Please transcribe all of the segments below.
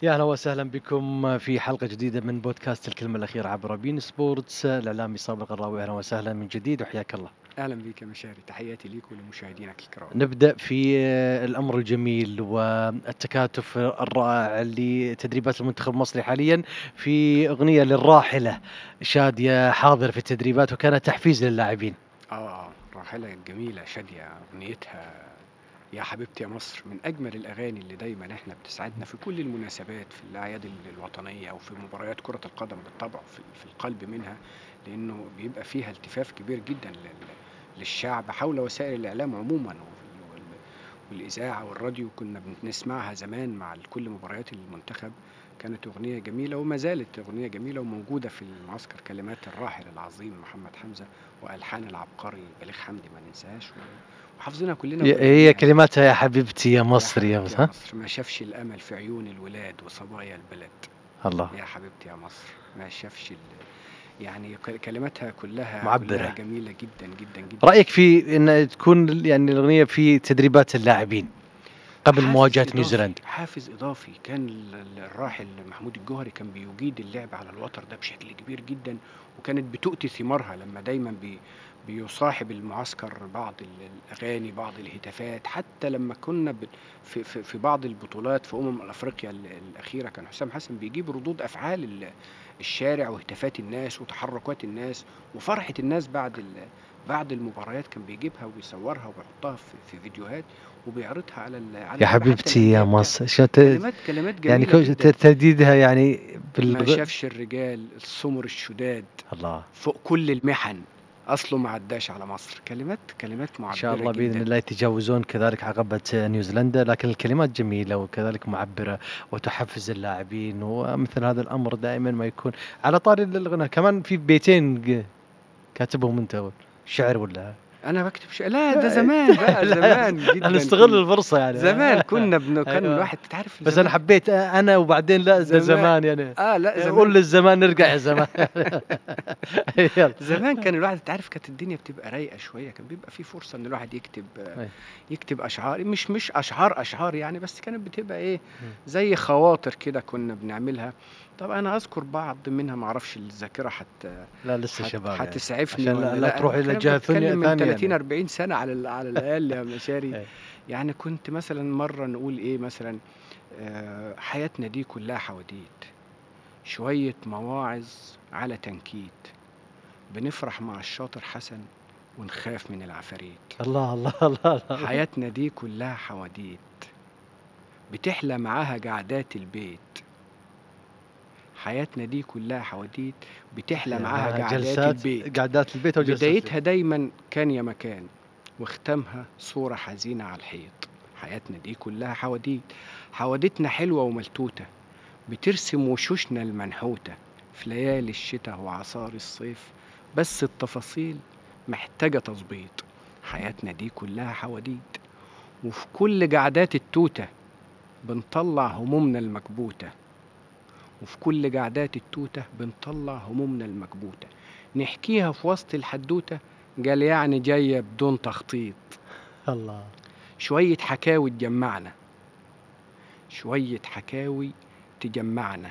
يا اهلا وسهلا بكم في حلقه جديده من بودكاست الكلمه الاخيره عبر بين سبورتس الاعلامي صابر الغراوي اهلا وسهلا من جديد وحياك الله. اهلا بك يا مشاري تحياتي ليك ولمشاهدينك الكرام نبدا في الامر الجميل والتكاتف الرائع لتدريبات المنتخب المصري حاليا في اغنيه للراحله شاديه حاضره في التدريبات وكانت تحفيز للاعبين. اه راحله جميله شاديه اغنيتها يا حبيبتي يا مصر من اجمل الاغاني اللي دايما احنا بتسعدنا في كل المناسبات في الاعياد ال- الوطنيه او في مباريات كره القدم بالطبع في في القلب منها لانه بيبقى فيها التفاف كبير جدا لل- للشعب حول وسائل الاعلام عموما وال- وال- والاذاعه والراديو كنا بنسمعها زمان مع كل مباريات المنتخب كانت اغنيه جميله وما زالت اغنيه جميله وموجوده في المعسكر كلمات الراحل العظيم محمد حمزه والحان العبقري بليغ حمدي ما ننساهاش و- وحافظينها كلنا هي وكلنا كلماتها يا حبيبتي يا مصر يا حبيبتي مصر ها؟ مصر ما شافش الامل في عيون الولاد وصبايا البلد الله يا حبيبتي يا مصر ما شافش ال... يعني ك- كلماتها كلها معبرة. كلها جميله جدا جدا جدا رايك في ان تكون يعني الاغنيه في تدريبات اللاعبين قبل حافز مواجهه إضافي- نيوزيلندا. حافز اضافي كان ال- ال- الراحل محمود الجوهري كان بيجيد اللعب على الوتر ده بشكل كبير جدا وكانت بتؤتي ثمارها لما دايما بي بيصاحب المعسكر بعض ال- الاغاني بعض الهتافات حتى لما كنا ب- في, في, في بعض البطولات في امم افريقيا ال- الاخيره كان حسام حسن بيجيب ردود افعال ال- الشارع وهتافات الناس وتحركات الناس وفرحه الناس بعد ال- بعد المباريات كان بيجيبها وبيصورها وبيحطها في, في فيديوهات وبيعرضها على ال- على يا حتى حبيبتي يا الأندية. مصر شو ت- كلمات كلمات يعني جميله كو- جدا ترديدها يعني ما بال شافش الرجال السمر الشداد الله فوق كل المحن اصله ما عداش على مصر كلمات كلمات معبره ان شاء الله باذن جداً. الله يتجاوزون كذلك عقبه نيوزيلندا لكن الكلمات جميله وكذلك معبره وتحفز اللاعبين ومثل هذا الامر دائما ما يكون على طاري الغناء كمان في بيتين ق- كاتبهم انت شعر ولا انا بكتب شيء لا ده زمان بقى لا، زمان جدا انا استغل كنا- الفرصه يعني زمان كنا بن... كان أيوة. الواحد تعرف بس زمان- انا حبيت انا وبعدين لا زمان, زمان. زمان يعني اه لا زمان قول للزمان نرجع يا زمان يلا زمان كان الواحد تعرف كانت الدنيا بتبقى رايقه شويه كان بيبقى في فرصه ان الواحد يكتب آه، أي. يكتب اشعار مش مش اشعار اشعار يعني بس كانت بتبقى ايه زي خواطر كده كنا بنعملها طب انا اذكر بعض منها ما اعرفش الذاكره حتى لا لسه هت- شباب يعني. هتسعفني عشان لا- ولا لا تروح إلى أنا جهة بتكلم ثانية- من ثانية 30 يعني. 40 سنه على ال- على الاقل يا مشاري أي. يعني كنت مثلا مره نقول ايه مثلا آه، حياتنا دي كلها حواديت شويه مواعظ على تنكيت بنفرح مع الشاطر حسن ونخاف من العفاريت الله الله الله الله حياتنا دي كلها حواديت بتحلى معاها قعدات البيت حياتنا دي كلها حواديت بتحلى معاها قعدات جلسات البيت قعدات البيت او جلسات بدايتها دايما كان يا مكان وختامها صورة حزينة على الحيط حياتنا دي كلها حواديت حواديتنا حلوة وملتوتة بترسم وشوشنا المنحوتة في ليالي الشتاء وعصار الصيف بس التفاصيل محتاجة تظبيط حياتنا دي كلها حواديت وفي كل قعدات التوتة بنطلع همومنا المكبوتة وفي كل قعدات التوتة بنطلع همومنا المكبوتة نحكيها في وسط الحدوتة قال يعني جاية بدون تخطيط الله شوية حكاوي تجمعنا شوية حكاوي تجمعنا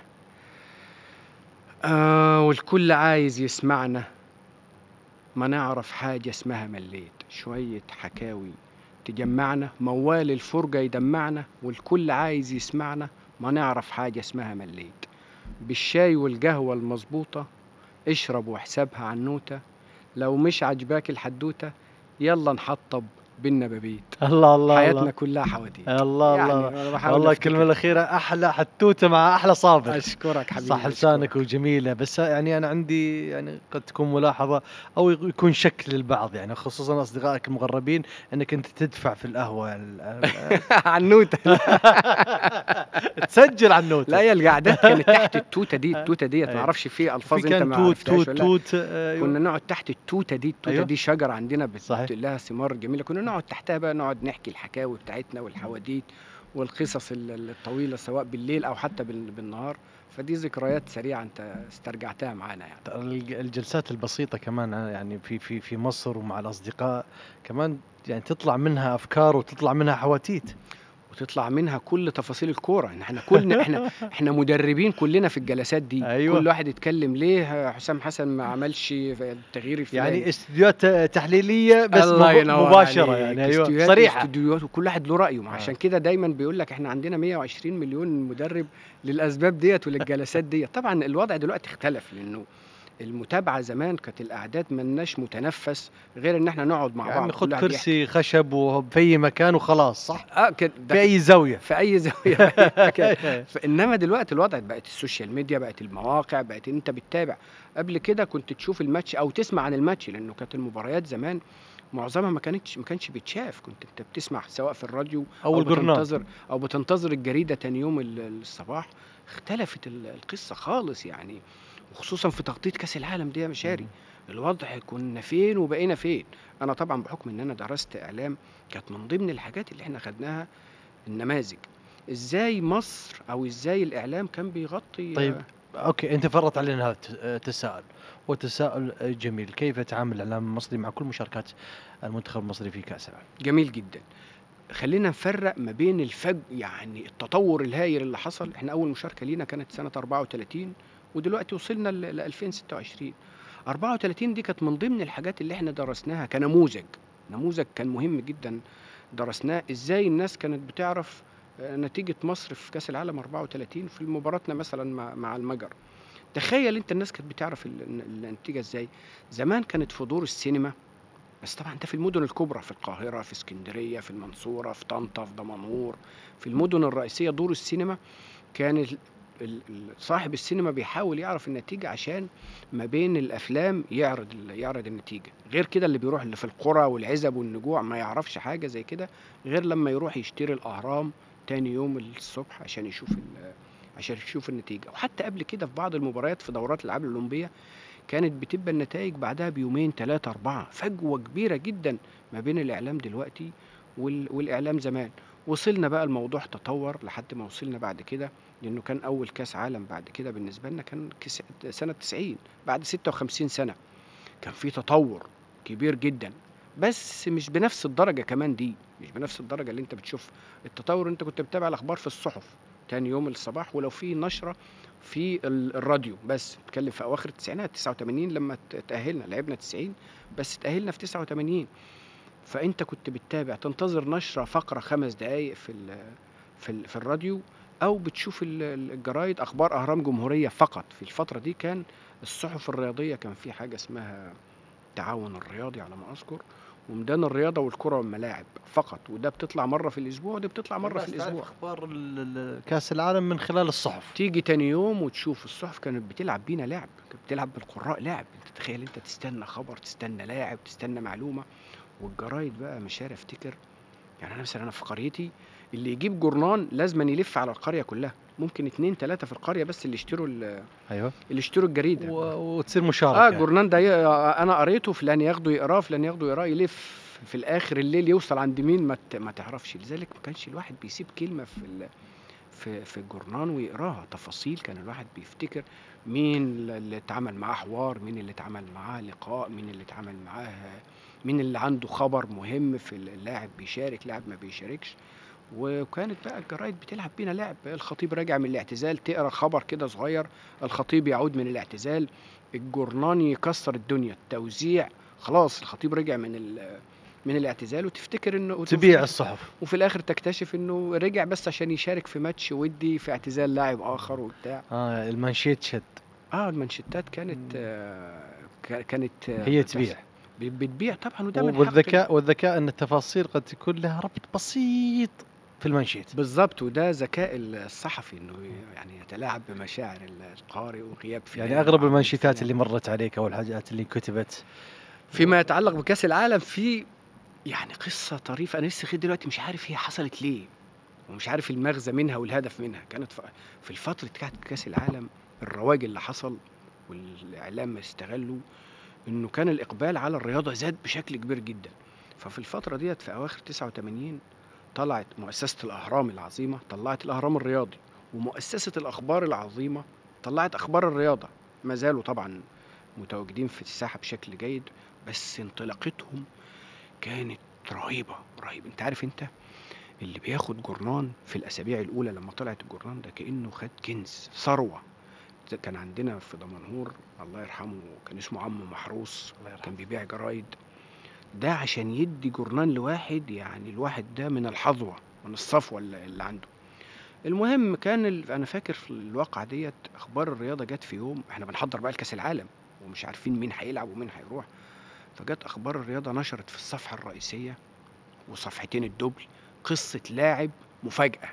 آه والكل عايز يسمعنا ما نعرف حاجة اسمها مليت شوية حكاوي تجمعنا موال الفرجة يدمعنا والكل عايز يسمعنا ما نعرف حاجة اسمها مليت بالشاي والقهوة المظبوطة اشرب واحسبها عنوتة لو مش عجباك الحدوتة يلا نحطب بالنبابيت الله الله حياتنا الله كلها حواديت الله يعني الله أنا بحاول والله أفتكر. الكلمة الأخيرة أحلى حتوتة مع أحلى صابر اشكرك حبيبي صح لسانك أشكرك. وجميلة بس يعني أنا عندي يعني قد تكون ملاحظة أو يكون شك للبعض يعني خصوصا أصدقائك المغربين أنك أنت تدفع في القهوة ال- ال- عنوتة تسجل على النوت لا هي القعدات كانت تحت التوته دي التوته ديت ما أيوة. اعرفش في في الفاظ انت كان ما توت عرفتهاش توت ولا لا. توت أيوة. كنا نقعد تحت التوته دي التوته أيوة. دي شجره عندنا بت... صحيح. لها ثمار جميله كنا نقعد تحتها بقى نقعد نحكي الحكاوي بتاعتنا والحواديت والقصص ال- ال- الطويله سواء بالليل او حتى بال- بالنهار فدي ذكريات سريعه انت استرجعتها معانا يعني الج- الجلسات البسيطة كمان أنا يعني في في في مصر ومع الأصدقاء كمان يعني تطلع منها أفكار وتطلع منها حواتيت وتطلع منها كل تفاصيل الكورة إن إحنا كلنا إحنا إحنا مدربين كلنا في الجلسات دي أيوه. كل واحد يتكلم ليه حسام حسن ما عملش التغيير الفلاني يعني استديوهات تحليليه بس الله مب- ينور مباشره عليك. يعني ايوه استديوهات صريحه استديوهات وكل واحد له رايه ما آه. عشان كده دايما بيقول لك احنا عندنا 120 مليون مدرب للاسباب ديت وللجلسات ديت طبعا الوضع دلوقتي اختلف لانه المتابعه زمان كانت الاعداد ملناش متنفس غير ان احنا نقعد مع يعني بعض خد كل واحد يحكي. كرسي خشب وفي اي مكان وخلاص صح اه كده ده في اي زاويه في اي زاويه في أي مكان. فانما دلوقتي الوضع بقت السوشيال ميديا بقت المواقع بقت انت بتتابع قبل كده كنت تشوف الماتش او تسمع عن الماتش لانه كانت المباريات زمان معظمها ما كانتش ما كانش بيتشاف كنت انت بتسمع سواء في الراديو او الجورنال بتنتظر او بتنتظر الجريده تاني يوم ال- الصباح اختلفت ال- القصه خالص يعني وخصوصا في تغطيه كاس العالم دي يا مشاري الوضع كنا فين وبقينا فين انا طبعا بحكم ان انا درست اعلام كانت من ضمن الحاجات اللي احنا خدناها النماذج ازاي مصر او ازاي الاعلام كان بيغطي طيب اوكي انت فرضت علينا هذا الت- التساؤل وتساؤل جميل كيف يتعامل الاعلام المصري مع كل مشاركات المنتخب المصري في كاس العالم جميل جدا خلينا نفرق ما بين الفج يعني التطور الهائل اللي حصل احنا اول مشاركه لينا كانت سنه 34 ودلوقتي وصلنا ل ل 2026 34 دي كانت من ضمن الحاجات اللي احنا درسناها كنموذج نموذج كان مهم جدا درسناه ازاي الناس كانت بتعرف آه، نتيجه مصر في كاس العالم 34 في مباراتنا مثلا مع, مع المجر تخيل انت الناس كانت بتعرف ال- ال- النتيجه ازاي زمان كانت في دور السينما بس طبعا ده في المدن الكبرى في القاهرة في اسكندرية في المنصورة في طنطا في دمنهور في المدن الرئيسية دور السينما كان ال- ال- ال- صاحب السينما بيحاول يعرف النتيجة عشان ما بين الأفلام يعرض ال- يعرض النتيجة غير كده اللي بيروح اللي في القرى والعزب والنجوع ما يعرفش حاجة زي كده غير لما يروح يشتري الأهرام تاني يوم الصبح عشان يشوف ال- عشان يشوف النتيجة وحتى قبل كده في بعض المباريات في دورات الألعاب الأولمبية كانت بتبقى النتائج بعدها بيومين ثلاثة أربعة فجوة كبيرة جدا ما بين الإعلام دلوقتي وال... والإعلام زمان وصلنا بقى الموضوع تطور لحد ما وصلنا بعد كده لأنه كان أول كاس عالم بعد كده بالنسبة لنا كان كس... سنة 90 بعد 56 سنة كان في تطور كبير جدا بس مش بنفس الدرجة كمان دي مش بنفس الدرجة اللي انت بتشوف التطور انت كنت بتتابع الأخبار في الصحف تاني يوم الصباح ولو في نشرة في ال- الراديو بس بتكلم في اواخر التسعينات 89 لما ت- تاهلنا لعبنا 90 بس تاهلنا في 89 فانت كنت بتتابع تنتظر نشره فقره خمس دقائق في ال في ال في الراديو او بتشوف ال- ال- الجرايد اخبار اهرام جمهوريه فقط في الفتره دي كان الصحف الرياضيه كان في حاجه اسمها التعاون الرياضي على ما اذكر وميدان الرياضه والكره والملاعب فقط وده بتطلع مره في الاسبوع وده بتطلع مره في الاسبوع اخبار ال- ال- كاس العالم من خلال الصحف تيجي تاني يوم وتشوف الصحف كانت بتلعب بينا لعب كانت بتلعب بالقراء لعب انت تخيل انت تستنى خبر تستنى لاعب تستنى معلومه والجرايد بقى مش عارف افتكر يعني انا مثلا انا في قريتي اللي يجيب جورنان لازم يلف على القريه كلها ممكن اتنين تلاته في القريه بس اللي يشتروا ال- ايوه اللي يشتروا الجريده و... وتصير مشاركه اه الجورنان ده ي- انا قريته فلان ياخده يقراه فلان ياخده يقراه يلف في الاخر الليل يوصل عند مين ما ت- ما تعرفش لذلك ما كانش الواحد بيسيب كلمه في ال... في في الجورنان ويقراها تفاصيل كان الواحد بيفتكر مين اللي اتعمل معاه حوار مين اللي اتعمل معاه لقاء مين اللي اتعمل معاه مين اللي عنده خبر مهم في اللاعب بيشارك لاعب ما بيشاركش وكانت بقى الجرايد بتلعب بينا لعب الخطيب راجع من الاعتزال تقرا خبر كده صغير الخطيب يعود من الاعتزال الجورنان يكسر الدنيا التوزيع خلاص الخطيب رجع من ال- من الاعتزال وتفتكر انه تبيع الصحف وفي الاخر تكتشف انه رجع بس عشان يشارك في ماتش ودي في اعتزال لاعب اخر وبتاع اه المانشيت شد اه المانشيتات كانت آه كا- كانت آه هي بتحصل. تبيع ب- بتبيع طبعا وده من حق والذكاء والذكاء ان التفاصيل قد تكون لها ربط بسيط في المانشيت بالظبط وده ذكاء الصحفي انه يعني يتلاعب بمشاعر القارئ وغياب فلان يعني اغلب وعودة المانشيتات فلان. اللي مرت عليك او الحاجات اللي كتبت فيما يتعلق بكاس العالم في يعني قصه طريفه انا لسه لغايه دلوقتي مش عارف هي حصلت ليه ومش عارف المغزى منها والهدف منها كانت ف- في الفتره بتاعت كاس العالم الرواج اللي حصل والاعلام استغلوا انه كان الاقبال على الرياضه زاد بشكل كبير جدا ففي الفتره ديت في اواخر 89 طلعت مؤسسه الاهرام العظيمه طلعت الاهرام الرياضي ومؤسسه الاخبار العظيمه طلعت اخبار الرياضه ما زالوا طبعا متواجدين في الساحه بشكل جيد بس انطلاقتهم كانت رهيبه رهيبه انت عارف انت اللي بياخد جورنان في الأسابيع الأولى لمّا طلعت الجورنان ده كإنه خد كنز، ثروة. ت كان عندنا في دمنهور الله يرحمه كان اسمه عمو محروس، الله يرحمه. كان بيبيع جرايد. ده عشان يدّي جورنان لواحد، يعني الواحد ده من الحظوة، من الصفوة ال اللي عنده. المهم كان ال أنا فاكر في الواقعة ديّة أخبار الرياضة جات في يوم إحنا بنحضّر بقى لكاس العالم، ومش عارفين مين هيلعب ومين هيروح، فجات أخبار الرياضة نشرت في الصفحة الرئيسية وصفحتين الدُبل قصة لاعب مفاجأة.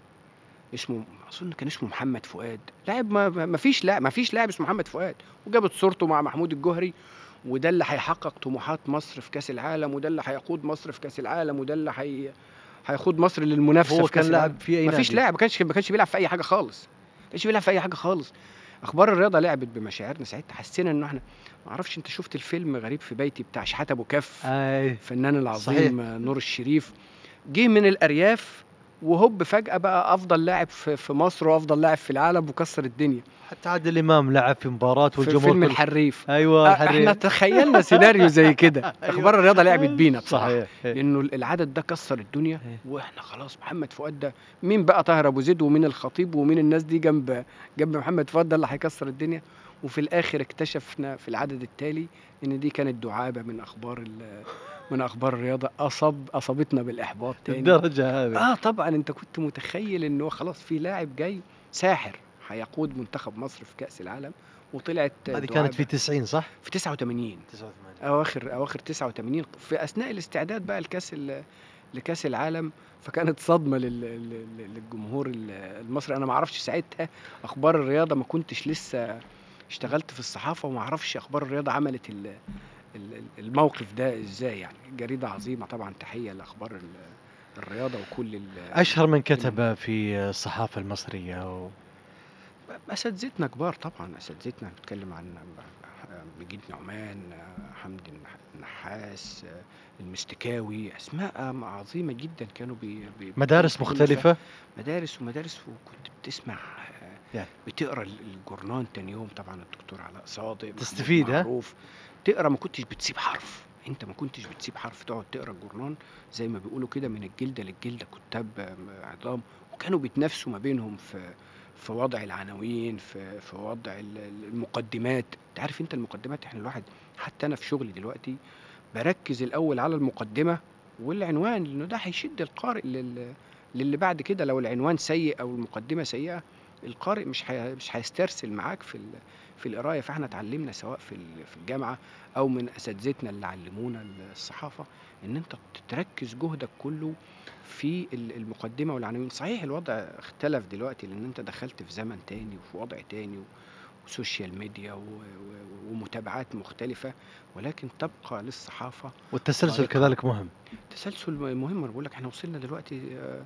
اسمه أظن كان اسمه محمد فؤاد، لاعب ما ما ما فيش لا ما فيش لاعب اسمه محمد فؤاد، وجابت صورته مع محمود الجوهري، وده اللي هيحقق طموحات مصر في كاس العالم، وده اللي هيقود مصر في كاس العالم، وده اللي هي هيقود مصر للمنافسة هو في كاس كان العالم. لاعب في أي ما فيش نادي؟ لاعب ما كانش ما كانش بيلعب في أي حاجة خالص، ما كانش بيلعب في أي حاجة خالص. أخبار الرياضة لعبت بمشاعرنا ساعتها، حسينا إنه إحنا ما أعرفش أنت شُفت الفيلم غريب في بيتي بتاع شحاتة أبو كف، أيوه. الفنان صحيح. العظيم نور الشريف، جه من الأرياف وهوب فجأة بقى أفضل لاعب في في مصر وأفضل لاعب في العالم وكسّر الدنيا. حتى عادل إمام لعب في مباراة في والجمهور فيلم كله الحريف. أيوه أ إحنا الحريف. تخيّلنا سيناريو زي كده، أيوه. أخبار الرياضة لعبت بينا بصراحة، صحيح. إيه. لإنه ال العدد ده كسّر الدنيا، إيه. وإحنا خلاص محمد فؤاد ده مين بقى طاهر أبو زيد ومين الخطيب ومين الناس دي جنب جنب محمد فؤاد ده اللي هيكسّر الدنيا، وفي الآخر اكتشفنا في العدد التالي إن دي كانت دعابة من أخبار ال من أخبار الرياضة أصاب أصابتنا بالإحباط تاني. للدرجة هذه. آه طبعًا أنت كنت متخيّل إنه هو خلاص في لاعب جاي ساحر، هيقود منتخب مصر في كأس العالم، وطلعت هذه كانت دعابة. في 90 صح؟ في 89. 89. أواخر أواخر 89 في أثناء الاستعداد بقى لكاس ال لكاس العالم، فكانت صدمة لل لل للجمهور ال المصري، أنا ما أعرفش ساعتها أخبار الرياضة ما كنتش لسه اشتغلت في الصحافة وما أعرفش أخبار الرياضة عملت ال ال ال الموقف ده إزاي يعني، جريدة عظيمة طبعًا تحية لأخبار ال الرياضة وكل ال أشهر من ال كتب في الصحافة المصرية و أساتذتنا كبار طبعًا، أساتذتنا بنتكلم عن مجيد نعمان، حمدي النح النحاس، المستكاوي، أسماء عظيمة جدًا كانوا بي بي بيكونوا مدارس في كل ف مختلفة؟ مدارس ومدارس وكنت بتسمع يعني. بتقرا ال الجورنان تاني يوم طبعًا الدكتور علاء صادق، محمود تستفيد ها؟ معروف، تقرا ما كنتش بتسيب حرف، أنت ما كنتش بتسيب حرف، تقعد تقرا الجورنان زي ما بيقولوا كده من الجلدة للجلدة، كتاب عظام، وكانوا بيتنافسوا ما بينهم في في وضع العناوين، في في وضع ال ال المقدمات، أنت عارف أنت المقدمات إحنا الواحد حتى أنا في شغلي دلوقتي باركّز الأول على المقدمة والعنوان، لإنه ده هيشد القارئ لل للي بعد كده، لو العنوان سيء أو المقدمة سيئة، القارئ مش هي مش هيسترسل معاك في ال في القراية، فإحنا اتعلمنا سواء في ال في الجامعة أو من أساتذتنا اللي علمونا الصحافة، إن أنت ت تركّز جهدك كله في ال المقدمة والعناوين، صحيح الوضع اختلف دلوقتي لإن أنت دخلت في زمن تاني وفي وضع تاني وسوشيال ميديا و و ومتابعات مختلفة، ولكن تبقى للصحافة والتسلسل طريقها. كذلك مهم. التسلسل م مهم، أنا باقول لك إحنا وصلنا دلوقتي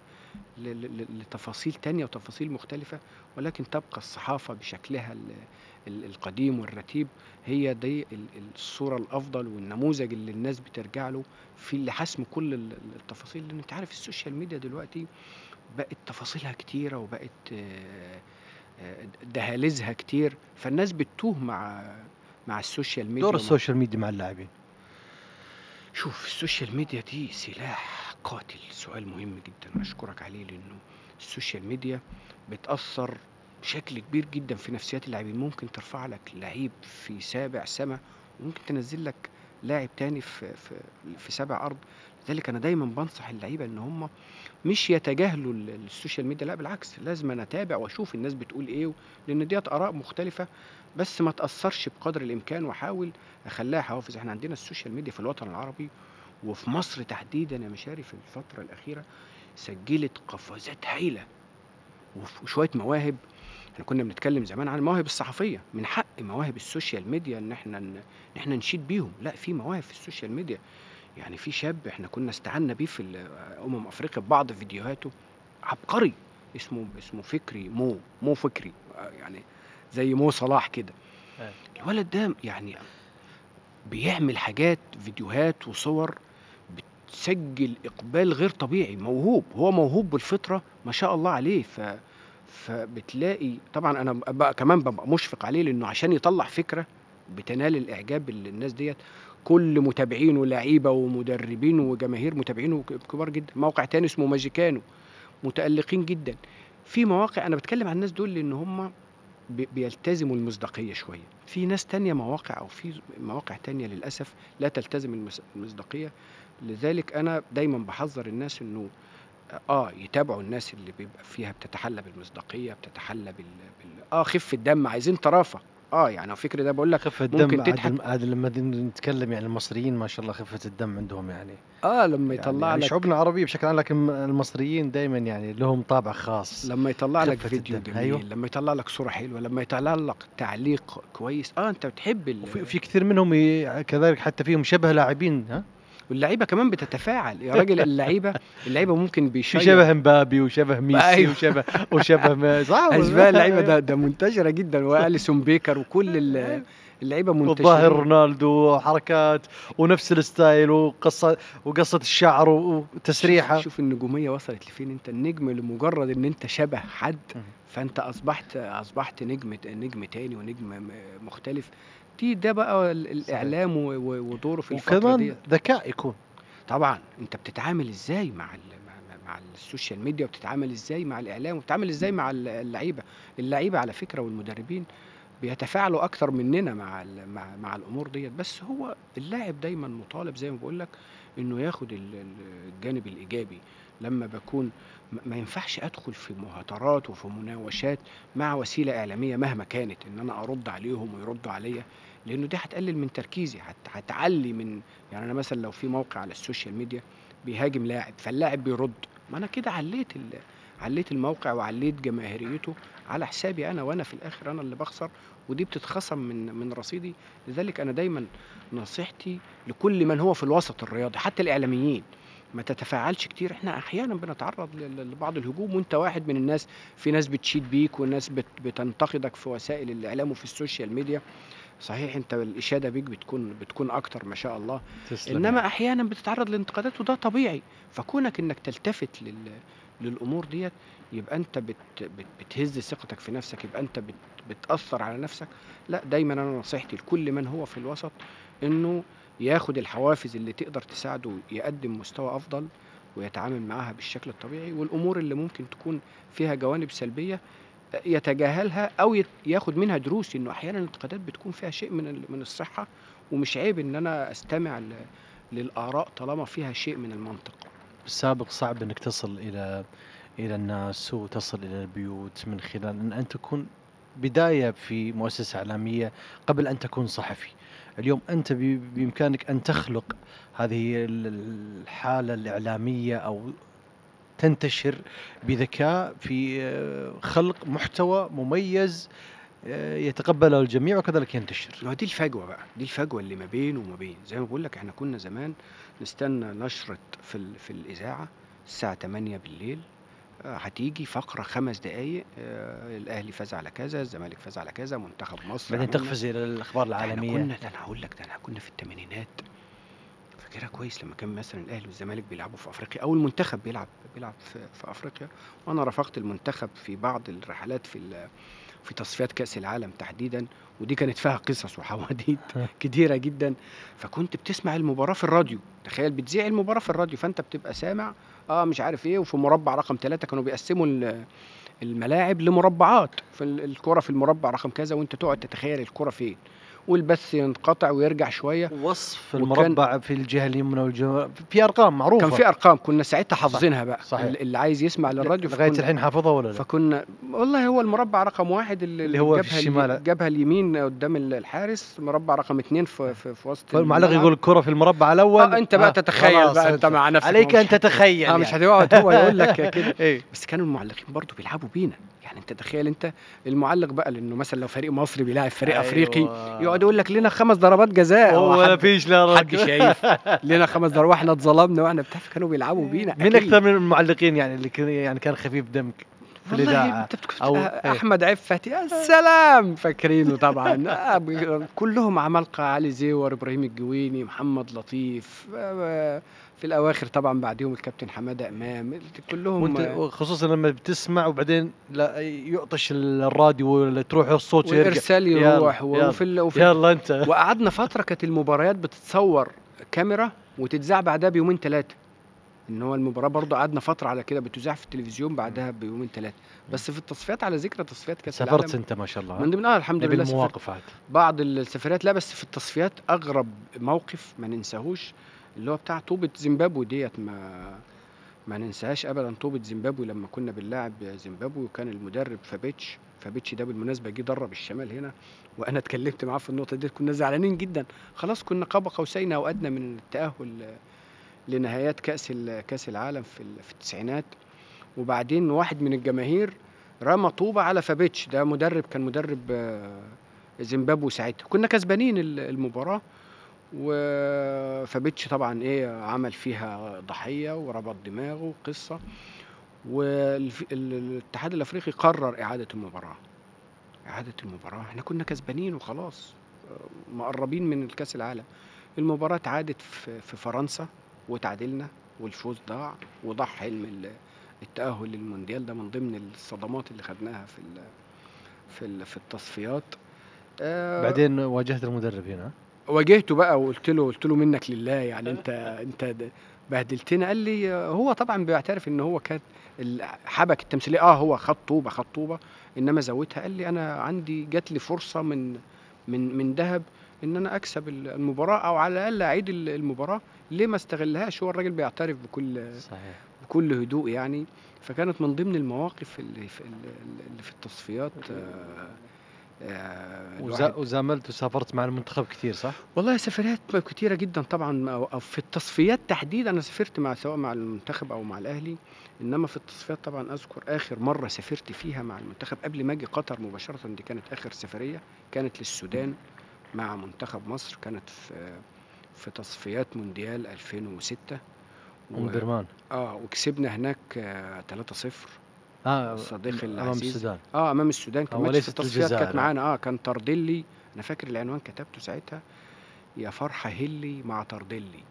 ل ل ل لتفاصيل تانية وتفاصيل مختلفة، ولكن تبقى الصحافة بشكلها ال ال القديم والرتيب هي دي ال الصورة الأفضل والنموذج اللي الناس بترجع له في لحسم كل ال التفاصيل، لإن أنت عارف السوشيال ميديا دلوقتي بقت تفاصيلها كتيرة وبقت آآ دهاليزها كتير، فالناس بتتوه مع مع السوشيال ميديا دور ومع السوشيال ميديا مع اللاعبين. شوف السوشيال ميديا دي سلاح قاتل، سؤال مهم جدًا أشكرك عليه، لإنه السوشيال ميديا بتأثّر بشكل كبير جدًا في نفسيات اللاعبين، ممكن ترفع لك لعيب في سابع سما، وممكن تنزّل لك لاعب تاني في في في سابع أرض، لذلك أنا دايمًا بانصح اللعيبة إن هم مش يتجاهلوا ال السوشيال ميديا، لأ بالعكس لازمًا أتابع وأشوف الناس بتقول إيه، لإن ديّة آراء مختلفة، بس ما اتأثّرش بقدر الإمكان وأحاول أخلّيها حوافز، إحنا عندنا السوشيال ميديا في الوطن العربي وفي مصر تحديدًا يا مشاري في الفترة الأخيرة سجّلت قفزات هايلة، وف وشوية مواهب، إحنا كنا بنتكلم زمان عن المواهب الصحفية، من حق مواهب السوشيال ميديا إن إحنا ن إن إحنا نشيد بيهم، لأ في مواهب في السوشيال ميديا، يعني في شاب إحنا كنا استعنا بيه في ال أمم أفريقيا ببعض فيديوهاته، عبقري اسمه اسمه فكري مو، مو فكري يعني زي مو صلاح كده، أيوه. الولد ده يعني بيعمل حاجات فيديوهات وصور بتسجّل إقبال غير طبيعي، موهوب، هو موهوب بالفطرة ما شاء الله عليه، ف فبتلاقي طبعًا أنا بقى كمان بابقى مُشفق عليه لإنه عشان يطلّع فكرة بتنال الاعجاب ال- الناس ديت كل متابعين ولاعيبه ومدربين وجماهير متابعين وك- كبار جدا موقع تاني اسمه ماجيكانو متالقين جدا في مواقع انا بتكلم عن الناس دول لان هم بي- بيلتزموا المصداقيه شويه في ناس تانية مواقع او في مواقع تانية للاسف لا تلتزم المس- المصداقيه لذلك انا دايما بحذر الناس انه اه يتابعوا الناس اللي بيبقى فيها بتتحلى بالمصداقيه بتتحلى بال, بال... اه خفه دم عايزين طرافه اه يعني الفكر ده بقول لك خفة ممكن الدم عاد, تضحك. عاد لما نتكلم يعني المصريين ما شاء الله خفة الدم عندهم يعني اه لما يعني, يطلع يعني لك شعوبنا العربية بشكل عام لكن المصريين دائما يعني لهم طابع خاص لما يطلع لك خفة فيديو الدم، جميل أيوه. لما يطلع لك صوره حلوه لما يطلع لك تعليق كويس اه انت بتحب ال... وفي في كثير منهم ي- كذلك حتى فيهم شبه لاعبين ها واللعيبه كمان بتتفاعل يا راجل اللعيبه اللعيبه ممكن في بيشير شبه مبابي وشبه ميسي أيوه. وشبه وشبه ما- صح ولا اشباه لا؟ اللعيبه ده ده منتشره جدا واليسون بيكر وكل ال- اللعيبه منتشره والظاهر رونالدو وحركات ونفس الستايل وقصه وقصه الشعر وتسريحه شوف, شوف النجوميه وصلت لفين انت النجم لمجرد ان انت شبه حد مم. فانت اصبحت اصبحت نجم نجم تاني ونجم م- مختلف دي ده بقى ال- الاعلام و- و- ودوره في الفتره وكمان دي ذكاء يكون طبعا انت بتتعامل ازاي مع ال مع, مع- مع السوشيال ميديا وبتتعامل ازاي مع الاعلام وبتتعامل ازاي مع ال- اللعيبه اللعيبه على فكره والمدربين بيتفاعلوا اكتر مننا مع ال- مع مع الامور ديت بس هو اللاعب دايما مطالب زي ما بقول لك انه ياخد ال- ال- الجانب الايجابي لما بكون ما- ما ينفعش ادخل في مهاترات وفي مناوشات مع وسيله اعلاميه مهما كانت ان انا ارد عليهم ويردوا عليا لانه دي هتقلل من تركيزي هت- هتعلي من يعني انا مثلا لو في موقع على السوشيال ميديا بيهاجم لاعب فاللاعب بيرد ما انا كده عليت ال... عليت الموقع وعليت جماهيريته على حسابي انا وانا في الاخر انا اللي بخسر ودي بتتخصم من من رصيدي لذلك انا دايما نصيحتي لكل من هو في الوسط الرياضي حتى الاعلاميين ما تتفاعلش كتير احنا احيانا بنتعرض ل- ل- لبعض الهجوم وانت واحد من الناس في ناس بتشيد بيك وناس بت... بتنتقدك في وسائل الاعلام وفي السوشيال ميديا صحيح انت الاشاده بيك بتكون بتكون اكتر ما شاء الله تسلم انما احيانا بتتعرض لانتقادات وده طبيعي فكونك انك تلتفت لل... للامور ديت يبقى انت بت... بت... بتهز ثقتك في نفسك يبقى انت بت... بتاثر على نفسك لا دايما انا نصيحتي لكل من هو في الوسط انه ياخد الحوافز اللي تقدر تساعده يقدم مستوى افضل ويتعامل معاها بالشكل الطبيعي والامور اللي ممكن تكون فيها جوانب سلبيه يتجاهلها او يت- ياخد منها دروس انه احيانا الانتقادات بتكون فيها شيء من ال- من الصحه ومش عيب ان انا استمع ل- للاراء طالما فيها شيء من المنطق بالسابق صعب انك تصل الى الى الناس وتصل الى البيوت من خلال ان انت تكون بدايه في مؤسسه اعلاميه قبل ان تكون صحفي. اليوم انت بي- بامكانك ان تخلق هذه ال- الحاله الاعلاميه او تنتشر بذكاء في آه، خلق محتوى مميز آه، يتقبله الجميع وكذلك ينتشر. ما هو دي الفجوه بقى دي الفجوه اللي ما بين وما بين زي ما بقول لك احنا كنا زمان نستنى نشره في ال- في الاذاعه الساعه 8 بالليل آه، هتيجي فقره خمس دقائق آه، الاهلي فاز على كذا الزمالك فاز على كذا منتخب مصر بعدين عملنا. تقفز الى الاخبار ده احنا العالميه. كنا ده انا هقول لك ده احنا كنا في الثمانينات فاكرها كويس لما كان مثلا الاهلي والزمالك بيلعبوا في افريقيا او المنتخب بيلعب بيلعب في, في افريقيا وانا رافقت المنتخب في بعض الرحلات في ال- في تصفيات كاس العالم تحديدا ودي كانت فيها قصص وحواديت كتيره جدا فكنت بتسمع المباراه في الراديو تخيل بتذيع المباراه في الراديو فانت بتبقى سامع اه مش عارف ايه وفي مربع رقم ثلاثة كانوا بيقسموا ال- الملاعب لمربعات في ال- الكرة في المربع رقم كذا وانت تقعد تتخيل الكرة فين والبث ينقطع ويرجع شويه وصف وكان- المربع في الجهه اليمنى والجهه في ارقام معروفه كان في ارقام كنا ساعتها حافظينها بقى صحيح. اللي اللي عايز يسمع للراديو لغايه فكنا- الحين حافظها ولا لا؟ فكنا والله هو المربع رقم واحد اللي, اللي هو في جابها الشمال. الي- جابها اليمين قدام الحارس مربع رقم اثنين في في, في وسط فالمعلق الملعب. يقول الكره في المربع الاول اه انت بقى آه، تتخيل خلاص بقى انت مع نفسك عليك مش ان تتخيل اه مش يعني. هتقعد هو يقول لك كده ايه بس كانوا المعلقين برضو بيلعبوا بينا يعني انت تخيل انت المعلق بقى لانه مثلا لو فريق مصري بيلاعب فريق أيوة. افريقي يقعد يقول لك لنا خمس ضربات جزاء هو ولا حد, فيش لا حد رد شايف لنا خمس ضربات واحنا اتظلمنا واحنا بتاع كانوا بيلعبوا بينا مين أكيد. اكثر من المعلقين يعني اللي كان يعني كان خفيف دمك في والله الإذاعة أنت بتك أو أ إيه. أحمد عفّت يا سلام! فاكرينه طبعًا آه ب كلّهم عمالقة علي زيور، إبراهيم الجويني، محمد لطيف آآ في الأواخر طبعًا بعديهم الكابتن حمادة إمام ال كلّهم وأنت وخصوصًا لمّا بتسمع وبعدين لا يُعطش ال الراديو والّا تروح الصوت ويرجع وإرسال يالّا، يروح و يالّا، وفي ال وفي يالّا أنت وقعدنا فترة كانت المباريات بتتصوّر كاميرا وتتذاع بعدها بيومين 3 إن هو المباراة برضه قعدنا فترة على كده بتُذاع في التلفزيون بعدها بيومين 3 بس في التصفيات على ذكر تصفيات كأس سافرت العالم أنت ما شاء الله من ها؟ ضمن آه الحمد نبي لله سافرت المواقف عاد. بعض السفريات لا بس في التصفيات أغرب موقف ما ننساهوش اللي هو بتاع طوبة زيمبابوي ديّة ما ما ننساهاش أبدًا طوبة زيمبابوي لمّا كنا بنلاعب زيمبابوي وكان المدرب فابيتش، فابيتش ده بالمناسبة جه درّب الشمال هنا وأنا اتكلمت معاه في النقطة ديّة كنا زعلانين جدًا، خلاص كنا قاب قوسين أو أدنى من التأهل لنهائيات كأس ال كأس العالم في ال في التسعينات، وبعدين واحد من الجماهير رمى طوبة على فابيتش ده مدرب كان مدرب زيمبابوي ساعتها، كنا كسبانين ال المباراة وفابيتش طبعًا إيه عمل فيها ضحية وربط دماغه وقصة، والف ال الاتحاد الأفريقي قرر إعادة المباراة، إعادة المباراة إحنا كنا كسبانين وخلاص آآ مقرّبين من الكأس العالم، المباراة اتعادت في في فرنسا واتعادلنا والفوز ضاع وضاع حلم ال التأهل للمونديال ده من ضمن الصدمات اللي خدناها في ال في ال في التصفيات آآ بعدين واجهت المدرب هنا؟ واجهته بقى وقُلت له قُلت له منّك لله يعني أنت أنت د بهدلتنا، قال لي هو طبعًا بيعترف إن هو كان ال حبك التمثيلية آه هو خَد طوبة، خَد طوبة إنما زوّدها، قال لي: "أنا عندي جات لي فرصة من من من دهب إن أنا أكسب ال المباراة أو على الأقل أعيد ال المباراة، ليه ما استغلّهاش؟" هو الراجل بيعترف بكل صحيح. بكل هدوء يعني، فكانت من ضمن المواقف اللي في ال ال اللي في التصفيات آآ وزا الواحد وزاملت وسافرت مع المنتخب كتير صح؟ والله سفريات كتيرة جدًا طبعًا أو أو في التصفيات تحديدًا أنا سافرت مع سواء مع المنتخب أو مع الأهلي، إنما في التصفيات طبعًا أذكر آخر مرّة سافرت فيها مع المنتخب قبل ما آجي قطر مباشرةً دي كانت آخر سفرية، كانت للسودان مع منتخب مصر، كانت في في تصفيات مونديال 2006 أم و درمان. آه وكسبنا هناك 3-0 آه صديقي أمام العزيز السودان. آه أمام السودان كان آه ماتش في وليست التصفيات كانت الجزائر آه. معانا آه كان تردلي أنا فاكر العنوان كتبته ساعتها يا فرحة هِلّي مع تردلي،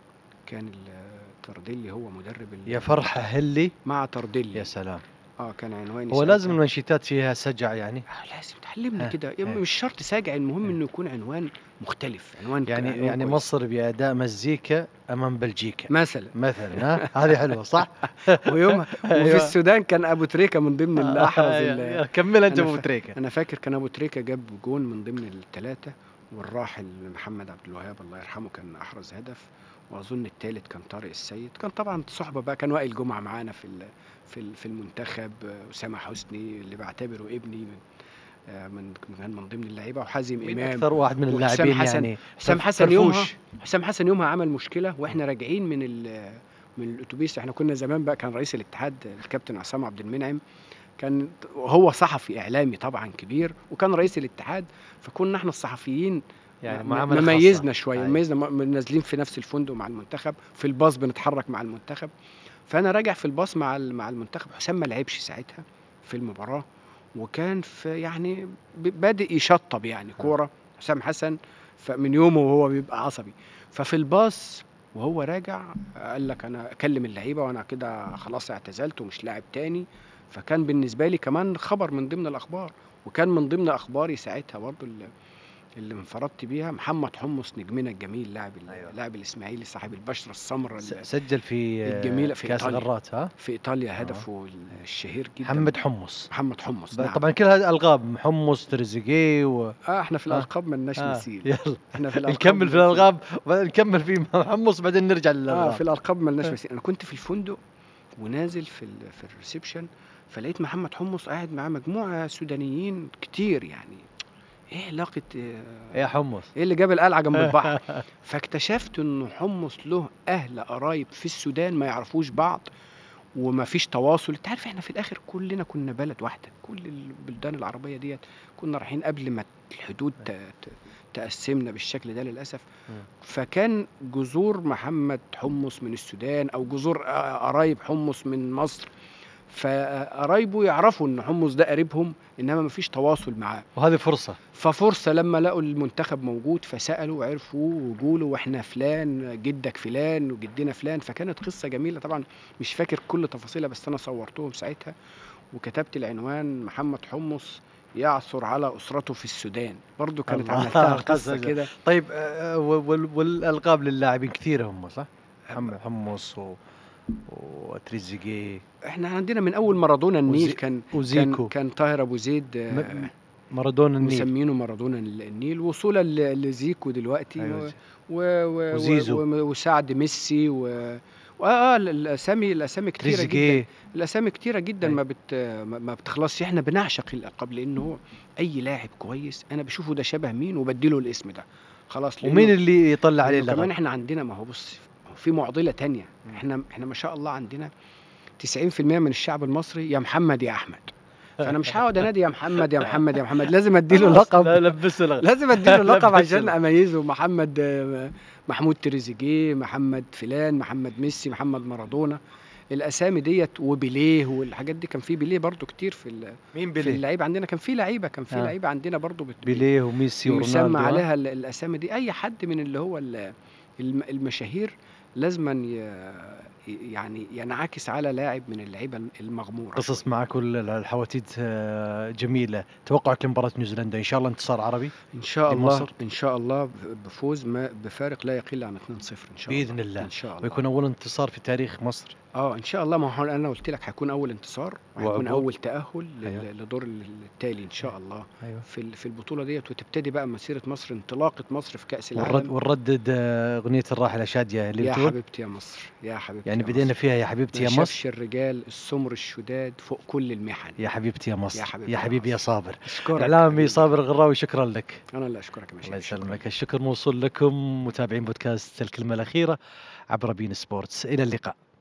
كان ال تردلي هو مدرب ال يا فرحة هِلّي مع يا تردلي سلام! آه كان عنواني هو لازم ساعتها المنشيتات فيها سجع يعني؟ آه لازم تعلّمنا ها، كده ها. مش شرط ساجع المهم ها. إنه يكون عنوان مختلف، عنوان ك يعني عنوان يعني كويس. مصر بأداء مزيكا أمام بلجيكا مثلًا مثلًا ها؟ هذه حلوة صح؟ ويومها وفي أيوه. السودان كان أبو تريكة من ضمن اللي أحرز ال يا كمّلها أنت أنا أبو ف تريكة. أنا فاكر كان أبو تريكة جاب جون من ضمن ال3 والراحل محمد عبد الوهاب الله يرحمه كان أحرز هدف، وأظن التالت كان طارق السيد، كان طبعًا صُحبة بقى كان وائل جمعة معانا في ال في ال في المنتخب، أسامة حسني اللي باعتبره ابني من آآ من كان من ضمن اللعيبة وحازم مين إمام أكثر واحد من وحسام اللاعبين حسن يعني حسام فرف حسن يومها فرفوش؟ حسام حسن يومها عمل مشكلة وإحنا راجعين من ال من الأوتوبيس، إحنا كنا زمان بقى كان رئيس الاتحاد الكابتن عصام عبد المنعم، كان وهو صحفي إعلامي طبعًا كبير وكان رئيس الاتحاد، فكنا إحنا الصحفيين يعني م معاملة خاصة. مميزنا شوية، أيوه. مميزنا م نازلين في نفس الفندق مع المنتخب، في الباص بنتحرك مع المنتخب، فأنا راجع في الباص مع ال مع المنتخب، حسام ما لعبش ساعتها في المباراة، وكان في يعني ب بادئ يشطّب يعني آه. كورة، حسام حسن فمن يومه وهو بيبقى عصبي، ففي الباص وهو راجع قال لك أنا كلم اللعيبة وأنا كده خلاص اعتزلت ومش لاعب تاني، فكان بالنسبة لي كمان خبر من ضمن الأخبار، وكان من ضمن أخباري ساعتها برضه ال اللي انفردت بيها محمد حمص نجمنا الجميل لاعب ال أيوه. لاعب الإسماعيلي صاحب البشرة السمرا س ال سجل في الجميلة في كأس إيطاليا. غرات ها؟ في إيطاليا آه. هدفه الشهير جدًا محمد حمص. محمد حمص ب نعم. طبعًا كل هذه ألقاب حمص، تريزيجيه و آه إحنا في آه. الألقاب ما لناش آه مثيل، يالّا إحنا في الألقاب نكمّل في ما لناش الألقاب وبعدين نكمّل في حمص بعدين نرجع آه للألقاب. في الألقاب ما لناش آه. مثيل، أنا كنت في الفندق ونازل في ال في الreception فلقيت محمد حمص قاعد معاه مجموعة سودانيين كتير يعني، إيه علاقة يا حمص. إيه اللي جاب القلعة جنب البحر؟ فاكتشفت إنه حمص له أهل قرايب في السودان ما يعرفوش بعض، وما فيش تواصل، أنت عارف إحنا في الآخر كلنا كنا بلد واحدة، كل البلدان العربية ديّة كنا رايحين قبل ما الحدود ت ت تقسّمنا بالشكل ده للأسف، إمم. فكان جذور محمد حمص من السودان أو جذور آآ قرايب حمص من مصر، فقرايبه يعرفوا إن حمص ده قريبهم إنما ما فيش تواصل معاه وهذه فرصة ففرصة لما لقوا المنتخب موجود فسألوا وعرفوا وجوله واحنا فلان جدك فلان وجدنا فلان فكانت قصة جميلة طبعا مش فاكر كل تفاصيلها بس أنا صورتهم ساعتها وكتبت العنوان محمد حمص يعثر على أسرته في السودان برضو كانت الله، عملتها قصة قصة كده طيب آه، وال- والألقاب للاعبين كثيرة هم صح؟ حم- حمص و... وتريزيجيه احنا عندنا من أول مارادونا النيل وزي- كان وزيكو كان كان طاهر أبو زيد آه، م- مارادونا النيل مسمينه مارادونا النيل وصولا ل- لزيكو دلوقتي أيوة. و... و... وزيزو. و... وسعد ميسي و... اه اه الاسامي الاسامي كتيره جدا تريزيجيه الاسامي كتيره جدا أيوة. ما بت ما ما بتخلصش احنا بنعشق الالقاب لانه هو اي لاعب كويس انا بشوفه ده شبه مين وبديله الاسم ده خلاص لأنه- ومين اللي يطلع عليه لأنه كمان اللقب؟ احنا عندنا ما هو بص في معضله تانية مم. احنا احنا ما شاء الله عندنا 90% من الشعب المصري يا محمد يا احمد فانا مش هقعد انادي يا محمد يا محمد يا محمد لازم اديله خلاص، لقب لا لبسه لقب لازم اديله لقب لبس عشان له. اميزه محمد آه، محمود تريزيجيه محمد فلان محمد ميسي محمد مارادونا الاسامي ديت وبيليه والحاجات دي كان في بيليه برضو كتير في ال- مين في بيليه؟ اللعيبه عندنا كان في لعيبه كان في آه. لعيبه عندنا برضو بت- بيليه وميسي يسمى ورونالدو آه؟ عليها ال- الاسامي دي اي حد من اللي هو ال- الم- المشاهير لازما ي- يعني ينعكس على لاعب من اللعيبه المغموره قصص معك والحواديت آه، جميلة توقعك لمباراة نيوزيلندا إن شاء الله انتصار عربي ان شاء الله لمصر؟ ان شاء الله بفوز ما بفارق لا يقل عن 2-0 ان شاء الله بإذن الله ان شاء الله ويكون أول انتصار في تاريخ مصر اه ان شاء الله ما هو انا قلت لك هيكون اول انتصار وهيكون وأبو- اول تاهل لل- أيوة. للدور التالي ان شاء الله أيوه في ال- في البطوله ديت وتبتدي بقى مسيره مصر انطلاقه مصر في كاس ونرد العالم ونردد آه، أغنية الراحلة شادية اللي يا بتقول حبيبتي يا مصر يا حبيبتي يعني يا بدينا مصر. فيها يا حبيبتي ما يا مصر شافش الرجال السمر الشداد فوق كل المحن يا حبيبتي يا مصر يا حبيبتي يا يا حبيبي يا مصر. صابر اشكرك اعلامي حبيبي. صابر الغراوي شكرا لك انا اللي اشكرك يا الله مشايخ شكراً. يسلمك الشكر موصول لكم متابعين بودكاست الكلمة الأخيرة عبر بين سبورتس إلى اللقاء